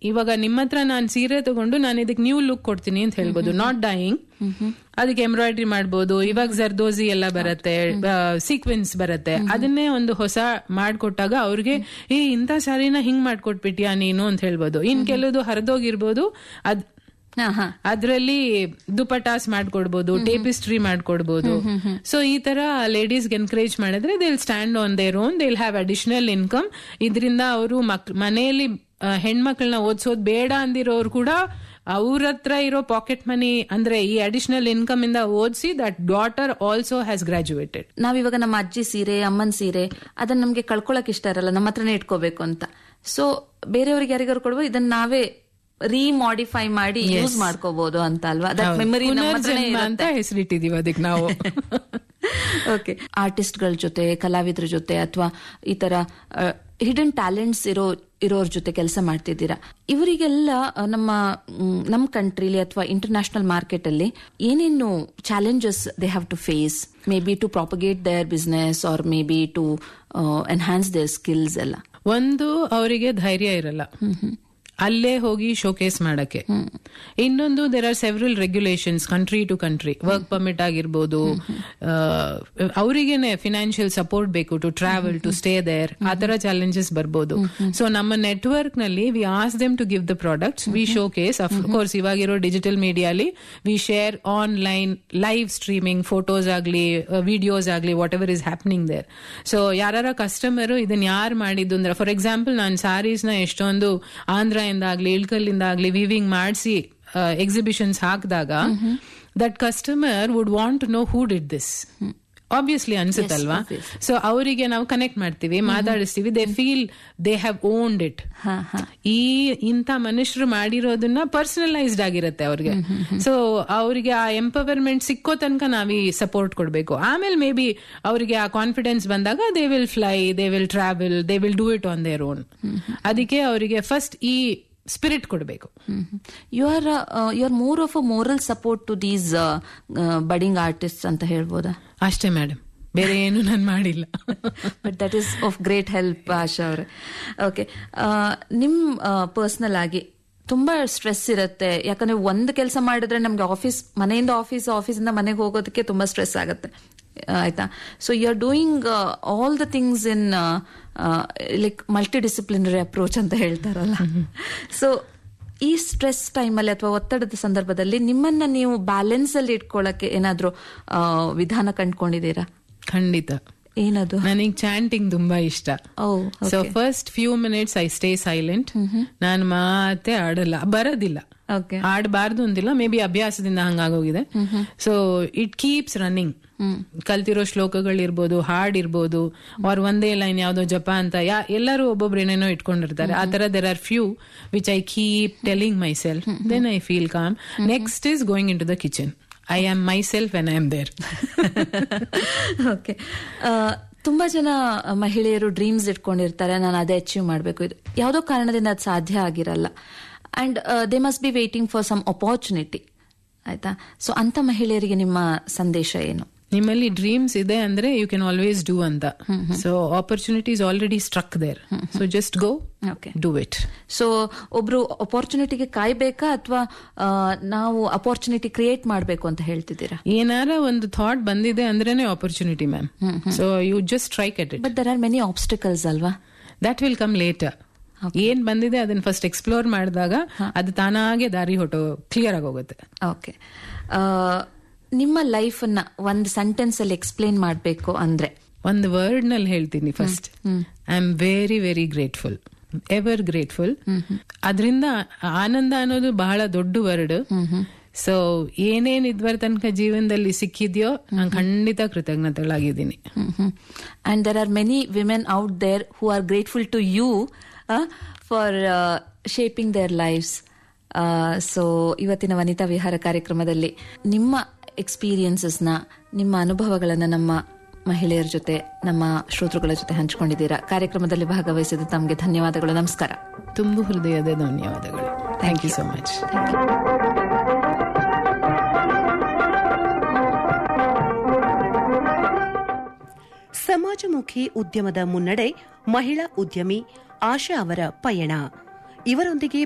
ಇವಾಗ ನಿಮ್ಮ ಹತ್ರ ನಾನು ಸೀರೆ ತಗೊಂಡು ನಾನು ಇದಕ್ಕೆ ನ್ಯೂ ಲುಕ್ ಕೊಡ್ತೀನಿ ಅಂತ ಹೇಳ್ಬೋದು ನಾಟ್ ಡೈಯಿಂಗ್ ಅದಕ್ಕೆ ಎಂಬ್ರಾಯ್ಡ್ರಿ ಮಾಡ್ಬೋದು ಇವಾಗ ಜರ್ದೋಸಿ ಎಲ್ಲ ಬರುತ್ತೆ ಸೀಕ್ವೆನ್ಸ್ ಬರುತ್ತೆ ಅದನ್ನೇ ಒಂದು ಹೊಸ ಮಾಡ್ಕೊಟ್ಟಾಗ ಅವ್ರಿಗೆ ಏ ಇಂಥ ಸ್ಯಾರಿನ ಹಿಂಗ್ ಮಾಡ್ಕೊಟ್ಬಿಟ್ಯಾ ನೀನು ಅಂತ ಹೇಳ್ಬೋದು ಇನ್ ಕೆಲವುದು ಹರಿದೋಗಿರ್ಬೋದು ಅದ್ ಹಾ ಹಾ ಅದ್ರಲ್ಲಿ ದುಪಟಾಸ್ ಮಾಡ್ಕೊಡ್ಬೋದು ಟೇಪಿಸ್ಟ್ರಿ ಮಾಡ್ಕೊಡ್ಬೋದು ಸೊ ಈ ತರ ಲೇಡೀಸ್ಗೆ ಎನ್ಕರೇಜ್ ಮಾಡಿದ್ರೆ they stand on their own they have additional income ಇದರಿಂದ ಅವರು ಮಕ್ ಮನೆಯಲ್ಲಿ ಆ, ಹೆಣ್ಮಕ್ಳನ್ನ ಓದಿಸೋದ್ ಬೇಡ ಅಂದಿರೋರು ಕೂಡ ಅವ್ರ ಹತ್ರ ಇರೋ ಪಾಕೆಟ್ ಮನಿ ಅಂದ್ರೆ ಈ ಅಡಿಷನಲ್ ಇನ್ಕಮ್ ಇಂದ ಓದಿಸಿ that daughter also has graduated ನಾವಿವಾಗ ನಮ್ಮ ಅಜ್ಜಿ ಸೀರೆ ಅಮ್ಮನ ಸೀರೆ ಅದನ್ನ ನಮ್ಗೆ ಕಳ್ಕೊಳಕ್ ಇಷ್ಟ ಇರಲ್ಲ ನಮ್ಮ ಹತ್ರನೇ ಇಟ್ಕೋಬೇಕು ಅಂತ ಸೊ ಬೇರೆಯವ್ರಿಗೆ ಯಾರಿಗಾರು ಕೊಡುವ ಇದನ್ನ ನಾವೇ ರೀಮಾಡಿಫೈ ಮಾಡಿ ಯೂಸ್ ಮಾಡ್ಕೋಬಹುದು ಅಂತ ಅಲ್ವಾ ದಟ್ ಮೆಮರಿ ಪುನರ್ಜನ್ಮ ಅಂತ ಹೆಸರಿಟ್ಟಿದೀವಿ ಅದಕ್ಕೆ ನಾವು ಓಕೆ ಆರ್ಟಿಸ್ಟ್ಗಳ ಜೊತೆ ಕಲಾವಿದ್ರ ಜೊತೆ ಅಥವಾ ಈ ತರ ಹಿಡನ್ ಟ್ಯಾಲೆಂಟ್ಸ್ ಇರೋ ಇರೋರ್ ಜೊತೆ ಕೆಲಸ ಮಾಡ್ತಿದ್ದೀರಾ ಇವರಿಗೆಲ್ಲ ಆ, ನಮ್ಮ ಮ್, ನಮ್ಮ ಕಂಟ್ರಿಲಿ ಅಥವಾ ಇಂಟರ್ನ್ಯಾಷನಲ್ ಮಾರ್ಕೆಟ್ ಅಲ್ಲಿ ಏನೇನು challenges they have to face maybe to propagate their business or maybe to enhance their skills ಎಲ್ಲ ಒಂದು ಅವರಿಗೆ ಧೈರ್ಯ ಇರಲ್ಲ ಅಲ್ಲೇ ಹೋಗಿ ಶೋಕೇಸ್ ಮಾಡಕ್ಕೆ ಇನ್ನೊಂದು there are several regulations country to country work permit ಆಗಿರ್ಬೋದು ಅವರಿಗೇನೆ ಫಿನಾನ್ಷಿಯಲ್ ಸಪೋರ್ಟ್ ಬೇಕು to travel to stay there ಆ ತರ ಚಾಲೆಂಜಸ್ ಬರ್ಬೋದು ಸೊ ನಮ್ಮ ನೆಟ್ವರ್ಕ್ ನಲ್ಲಿ we ask them to give the products we showcase of course ಇವಾಗಿರೋ digital ಮೀಡಿಯಾಲಿ we share online live streaming photos ಆಗ್ಲಿ ವಿಡಿಯೋಸ್ ಆಗ್ಲಿ whatever is happening there so ಯಾರ ಕಸ್ಟಮರ್ ಇದನ್ನ ಯಾರು ಮಾಡಿದ್ದು ಅಂದ್ರೆ ಫಾರ್ ಎಕ್ಸಾಂಪಲ್ ನಾನು ಸ್ಯಾರೀಸ್ ನ ಎಷ್ಟೊಂದು ಆಂಧ್ರದಿಂದ ಆಗ್ಲಿ ಇಳ್ಕಲ್ಲಿಂದ ಆಗ್ಲಿ ವಿವಿಂಗ್ ಮಾಡಿಸಿ ಎಕ್ಸಿಬಿಷನ್ಸ್ ಹಾಕಿದಾಗ that customer would want to know who did this obviously ಅನ್ಸುತ್ತಲ್ವಾ ಸೊ ಅವರಿಗೆ ನಾವು ಕನೆಕ್ಟ್ ಮಾಡ್ತೀವಿ ಮಾತಾಡಿಸ್ತೀವಿ they feel they have owned it ಈ ಇಂಥ ಮನುಷ್ಯರು ಮಾಡಿರೋದನ್ನ ಪರ್ಸನಲೈಸ್ಡ್ ಆಗಿರುತ್ತೆ ಅವ್ರಿಗೆ ಸೊ ಅವರಿಗೆ ಆ ಎಂಪವರ್ಮೆಂಟ್ ಸಿಕ್ಕೋ ತನಕ ನಾವ್ ಈ ಸಪೋರ್ಟ್ ಕೊಡಬೇಕು ಆಮೇಲೆ ಮೇ ಬಿ ಅವರಿಗೆ ಆ ಕಾನ್ಫಿಡೆನ್ಸ್ ಬಂದಾಗ they will fly they will travel they will do it on their own ಅದಕ್ಕೆ ಅವರಿಗೆ ಫಸ್ಟ್ ಈ ಸ್ಪಿರಿಟ್ ಕೊಡಬೇಕು you are you are more of a moral support to these budding artist ಅಂತ ಹೇಳ್ಬೋದಾ ಅಷ್ಟೇ ಮೇಡಮ್ ಬೇರೆ ಏನು ನಾನು ಮಾಡಿಲ್ಲ but that is of great help Asha ಅವ್ರೆ ಓಕೆ ನಿಮ್ ಪರ್ಸನಲ್ ಆಗಿ ತುಂಬಾ ಸ್ಟ್ರೆಸ್ ಇರುತ್ತೆ ಯಾಕಂದ್ರೆ ಒಂದು ಕೆಲಸ ಮಾಡಿದ್ರೆ ನಮ್ಗೆ ಆಫೀಸ್ ಮನೆಯಿಂದ ಆಫೀಸ್ ಆಫೀಸಿಂದ ಮನೆಗೆ ಹೋಗೋದಕ್ಕೆ ತುಂಬಾ ಸ್ಟ್ರೆಸ್ ಆಗುತ್ತೆ ಆಯ್ತಾ so you are doing all the things in like multidisciplinary approach ಅಂತ ಹೇಳ್ತಾರಲ್ಲ ಸೊ ಈ ಸ್ಟ್ರೆಸ್ ಟೈಮಲ್ಲಿ ಅಥವಾ ಒತ್ತಡದ ಸಂದರ್ಭದಲ್ಲಿ ನಿಮ್ಮನ್ನ ನೀವು ಬ್ಯಾಲೆನ್ಸ್ ಅಲ್ಲಿ ಇಟ್ಕೊಳ್ಳಕ್ಕೆ ಏನಾದ್ರೂ ಆ, ವಿಧಾನ ಕಂಡ್ಕೊಂಡಿದ್ದೀರಾ ಖಂಡಿತ ಏನದು ನನಗೆ ಚಾಂಟಿಂಗ್ ತುಂಬಾ ಇಷ್ಟ oh so first few minutes I stay silent ನಾನು ಮಾತೆ ಆಡಲ್ಲ ಬರೋದಿಲ್ಲ ಓಕೆ ಆಡಬಾರ್ದು ಅಂತಿಲ್ಲ ಮೇ ಬಿ ಅಭ್ಯಾಸದಿಂದ ಹಂಗಾಗೋಗಿದೆ ಸೊ ಇಟ್ ಕೀಪ್ಸ್ ರನ್ನಿಂಗ್ ಕಲ್ತಿರೋ ಶ್ಲೋಕಗಳಿರ್ಬೋದು ಹಾಡ್ ಇರ್ಬೋದು ಅವ್ರ ಒಂದೇ ಲೈನ್ ಯಾವ್ದೋ ಜಪ ಅಂತ ಯಾ ಎಲ್ಲರೂ ಒಬ್ಬೊಬ್ರು ಏನೇನೋ ಇಟ್ಕೊಂಡಿರ್ತಾರೆ ಆ ತರ there are few which I keep telling myself then I feel calm next is going into the kitchen I am myself when I am there okay ತುಂಬಾ ಜನ ಮಹಿಳೆಯರು ಡ್ರೀಮ್ಸ್ ಇಟ್ಕೊಂಡಿರ್ತಾರೆ ನಾನು ಅದೇ ಅಚೀವ್ ಮಾಡಬೇಕು ಇದು ಯಾವುದೋ ಕಾರಣದಿಂದ ಅದು ಸಾಧ್ಯ ಆಗಿರಲ್ಲ and they must be waiting for some opportunity ಆಯ್ತಾ ಸೊ ಅಂತ ಮಹಿಳೆಯರಿಗೆ ನಿಮ್ಮ ಸಂದೇಶ ಏನು ನಿಮ್ಮಲ್ಲಿ ಡ್ರೀಮ್ಸ್ ಇದೆ ಅಂದ್ರೆ ಯು ಕ್ಯಾನ್ ಆಲ್ವೇಸ್ ಡೂ ಅಂತ so opportunities already struck there so just go okay do it so ಒಬ್ರು ಅಪಾರ್ಚುನಿಟಿಗೆ ಕಾಯ್ಬೇಕಾ ಅಥವಾ ನಾವು ಅಪಾರ್ಚುನಿಟಿ ಕ್ರಿಯೇಟ್ ಮಾಡಬೇಕು ಅಂತ ಹೇಳ್ತಿದ್ದೀರಾ ಏನಾರ ಒಂದು ಥಾಟ್ ಬಂದಿದೆ ಅಂದ್ರೇನೆ opportunity ma'am so you just try at it but there are many obstacles ಅಲ್ವಾ ದಟ್ ವಿಲ್ ಕಮ್ ಲೇಟರ್ ಏನ್ ಬಂದಿದೆ ಅದನ್ನ ಫಸ್ಟ್ ಎಕ್ಸ್ಪ್ಲೋರ್ ಮಾಡಿದಾಗ ಅದು ತಾನಾಗೆ ದಾರಿ ಹೊಟ್ಟು ಕ್ಲಿಯರ್ ಆಗೋಗುತ್ತೆ ಓಕೆ ನಿಮ್ಮ ಲೈಫ್ ಅನ್ನ ಒಂದು ಸೆಂಟೆನ್ಸ್ ಅಲ್ಲಿ ಎಕ್ಸ್ಪ್ಲೇನ್ ಮಾಡಬೇಕು ಅಂದ್ರೆ ಒಂದು ವರ್ಡ್ ನಲ್ಲಿ ಹೇಳ್ತೀನಿ first I am very very grateful ever grateful ಅದರಿಂದ ಆನಂದ ಅನ್ನೋದು ಬಹಳ ದೊಡ್ಡ ವರ್ಡ್ ಸೊ ಏನೇನ್ ಇದ್ವರ ತನಕ ಜೀವನದಲ್ಲಿ ಸಿಕ್ಕಿದ್ಯೋ ನಾನು ಖಂಡಿತ ಕೃತಜ್ಞತೆಗಳಾಗಿದ್ದೀನಿ and there are many women out there who are grateful to you for shaping their lives so ಇವತ್ತಿನ ವನಿತಾ ವಿಹಾರ ಕಾರ್ಯಕ್ರಮದಲ್ಲಿ ನಿಮ್ಮ ಎಕ್ಸ್ಪೀರಿಯನ್ಸಸ್ನ ನಿಮ್ಮ ಅನುಭವಗಳನ್ನು ನಮ್ಮ ಮಹಿಳೆಯರ ಜೊತೆ ನಮ್ಮ ಶ್ರೋತೃಗಳ ಜೊತೆ ಹಂಚಿಕೊಂಡಿದ್ದೀರಾ ಕಾರ್ಯಕ್ರಮದಲ್ಲಿ ಭಾಗವಹಿಸಿದ ತಮಗೆ ಧನ್ಯವಾದಗಳು ನಮಸ್ಕಾರ ತುಂಬು ಹೃದಯದ ಧನ್ಯವಾದಗಳು ಥ್ಯಾಂಕ್ ಯು ಸೋ ಮಚ್ ಸಮಾಜಮುಖಿ ಉದ್ಯಮದ ಮುನ್ನಡೆ ಮಹಿಳಾ ಉದ್ಯಮಿ ಆಶಾ ಅವರ ಪಯಣ ಇವರೊಂದಿಗೆ